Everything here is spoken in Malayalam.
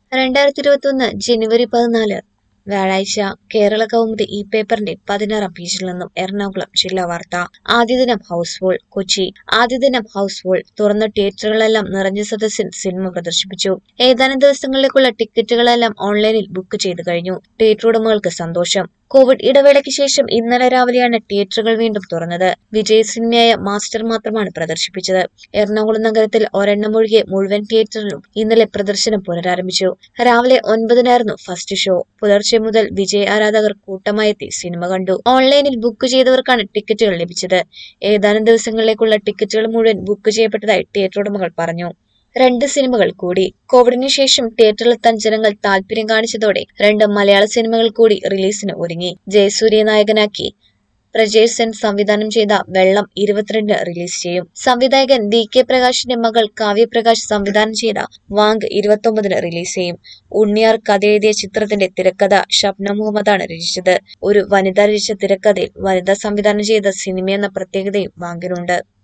രണ്ടായിരത്തി ഇരുപത്തിയൊന്ന് ജനുവരി പതിനാല് വ്യാഴാഴ്ച കേരള കൗമുദി ഈ പേപ്പറിന്റെ പതിനാറാം പേജിൽ നിന്നും എറണാകുളം ജില്ലാ വാർത്ത ആദ്യ ദിനം ഹൗസ്ഫുൾ കൊച്ചി ആദ്യ ദിനം ഹൗസ്ഫുൾ തുറന്ന തിയേറ്ററുകളെല്ലാം നിറഞ്ഞ സദസ്സിൽ സിനിമ പ്രദർശിപ്പിച്ചു ഏതാനും ദിവസങ്ങളിലേക്കുള്ള ടിക്കറ്റുകളെല്ലാം ഓൺലൈനിൽ ബുക്ക് ചെയ്തു കഴിഞ്ഞു തിയേറ്റർ ഉടമകൾക്ക് സന്തോഷം കോവിഡ് ഇടവേളയ്ക്ക് ശേഷം ഇന്നലെ രാവിലെയാണ് തിയേറ്ററുകൾ വീണ്ടും തുറന്നത് വിജയ് സിനിമയായ മാസ്റ്റർ മാത്രമാണ് പ്രദർശിപ്പിച്ചത് എറണാകുളം നഗരത്തിൽ ഒരെണ്ണമൊഴികെ മുഴുവൻ തിയേറ്ററിലും ഇന്നലെ പ്രദർശനം പുനരാരംഭിച്ചു രാവിലെ ഒൻപതിനായിരുന്നു ഫസ്റ്റ് ഷോ പുലർച്ചെ മുതൽ വിജയ് ആരാധകർ കൂട്ടമായെത്തി സിനിമ കണ്ടു ഓൺലൈനിൽ ബുക്ക് ചെയ്തവർക്കാണ് ടിക്കറ്റുകൾ ലഭിച്ചത് ഏതാനും ദിവസങ്ങളിലേക്കുള്ള ടിക്കറ്റുകൾ മുഴുവൻ ബുക്ക് ചെയ്യപ്പെട്ടതായി തിയേറ്റർ ഉടമകൾ പറഞ്ഞു രണ്ട് സിനിമകൾ കൂടി കോവിഡിന് ശേഷം തിയേറ്ററിലെത്താൻ ജനങ്ങൾ താല്പര്യം കാണിച്ചതോടെ രണ്ട് മലയാള സിനിമകൾ കൂടി റിലീസിന് ഒരുങ്ങി ജയസൂര്യ നായകനാക്കി പ്രജേഷ് സെൻ സംവിധാനം ചെയ്ത വെള്ളം ഇരുപത്തിരണ്ടിന് റിലീസ് ചെയ്യും സംവിധായകൻ വി കെ പ്രകാശിന്റെ മകൾ കാവ്യപ്രകാശ് സംവിധാനം ചെയ്ത വാങ്ക് ഇരുപത്തൊമ്പതിന് റിലീസ് ചെയ്യും ഉണ്ണിയാർ കഥ എഴുതിയ ചിത്രത്തിന്റെ തിരക്കഥ ഷബ്ന മുഹമ്മദാണ് രചിച്ചത് ഒരു വനിത രചിച്ച തിരക്കഥയിൽ വനിത സംവിധാനം ചെയ്ത സിനിമയെന്ന പ്രത്യേകതയും വാങ്കിനുണ്ട്